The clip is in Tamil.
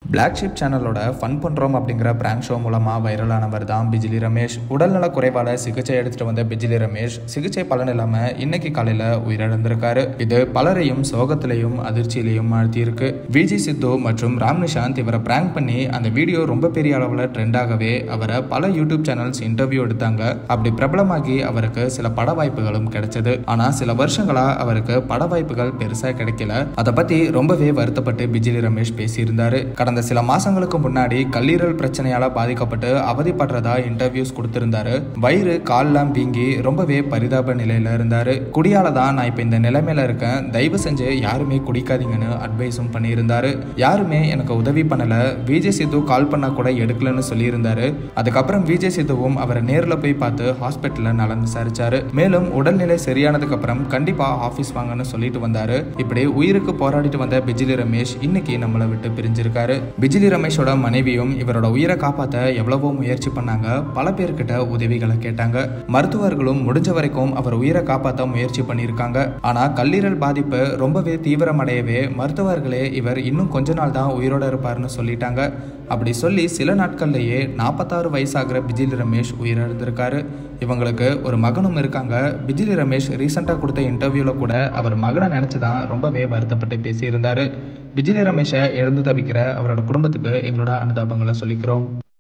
பிளாக் ஷிப் சேனலோட ஃபன் பண்ணுறோம் அப்படிங்கிற பிராங்க் ஷோ மூலமாக வைரலானவர் தான் பிஜிலி ரமேஷ் உடல்நல குறைவால சிகிச்சை எடுத்துட்டு வந்த பிஜிலி ரமேஷ் சிகிச்சை பலன் இல்லாமல் இன்னைக்கு காலையில் உயிரிழந்திருக்காரு இது பலரையும் சோகத்திலையும் அதிர்ச்சியிலையும் ஆழ்த்தியிருக்கு விஜய் சித்து மற்றும் ராம் நிஷாந்த் இவரை பிராங்க் பண்ணி அந்த வீடியோ ரொம்ப பெரிய அளவில் ட்ரெண்ட் ஆகவே அவரை பல யூடியூப் சேனல்ஸ் இன்டர்வியூ எடுத்தாங்க அப்படி பிரபலமாகி அவருக்கு சில பட வாய்ப்புகளும் கிடைச்சது ஆனால் சில வருஷங்களா அவருக்கு பட வாய்ப்புகள் பெருசாக கிடைக்கல அதை பற்றி ரொம்பவே வருத்தப்பட்டு பிஜிலி ரமேஷ் பேசியிருந்தாரு கடந்த சில மாசங்களுக்கு முன்னாடி கல்லீரல் பிரச்சனையால பாதிக்கப்பட்டு அவதிப்படுறதா இன்டர்வியூஸ் கொடுத்திருந்தாரு வயிறு கால்லாம் வீங்கி ரொம்பவே பரிதாப நிலையில இருந்தாரு குடியால தான் நான் இப்ப இந்த நிலைமையில இருக்கேன் தயவு செஞ்சு யாருமே குடிக்காதீங்கன்னு அட்வைஸும் பண்ணியிருந்தாரு யாருமே எனக்கு உதவி பண்ணல விஜய் சித்து கால் பண்ணா கூட எடுக்கலன்னு சொல்லியிருந்தாரு அதுக்கப்புறம் விஜய் சித்துவும் அவரை நேர்ல போய் பார்த்து ஹாஸ்பிட்டல்ல நலம் விசாரிச்சாரு மேலும் உடல்நிலை சரியானதுக்கு அப்புறம் கண்டிப்பா ஆபீஸ் வாங்கன்னு சொல்லிட்டு வந்தாரு இப்படி உயிருக்கு போராடிட்டு வந்த பிஜிலி ரமேஷ் இன்னைக்கு நம்மளை விட்டு பிரிஞ்சிருக்காரு பிஜிலி ரமேஷோட மனைவியும் இவரோட உயிரை காப்பாற்ற எவ்வளவோ முயற்சி பண்ணாங்க பல பேர்கிட்ட உதவிகளை கேட்டாங்க மருத்துவர்களும் முடிஞ்ச வரைக்கும் அவர் உயிரை காப்பாற்ற முயற்சி பண்ணியிருக்காங்க ஆனா கல்லீரல் பாதிப்பு ரொம்பவே தீவிரமடையவே மருத்துவர்களே இவர் இன்னும் கொஞ்ச நாள் தான் உயிரோட இருப்பார்னு சொல்லிட்டாங்க அப்படி சொல்லி சில நாட்கள்லயே நாற்பத்தாறு வயசாகிற பிஜிலி ரமேஷ் உயிரிழந்திருக்காரு இவங்களுக்கு ஒரு மகனும் இருக்காங்க பிஜிலி ரமேஷ் ரீசெண்டாக கொடுத்த இன்டர்வியூவில் கூட அவர் மகனை நினச்சி தான் ரொம்பவே வருத்தப்பட்டு பேசியிருந்தாரு பிஜிலி ரமேஷை இழந்து தவிக்கிற அவரோட குடும்பத்துக்கு எங்களோட அனுதாபங்களை சொல்லிக்கிறோம்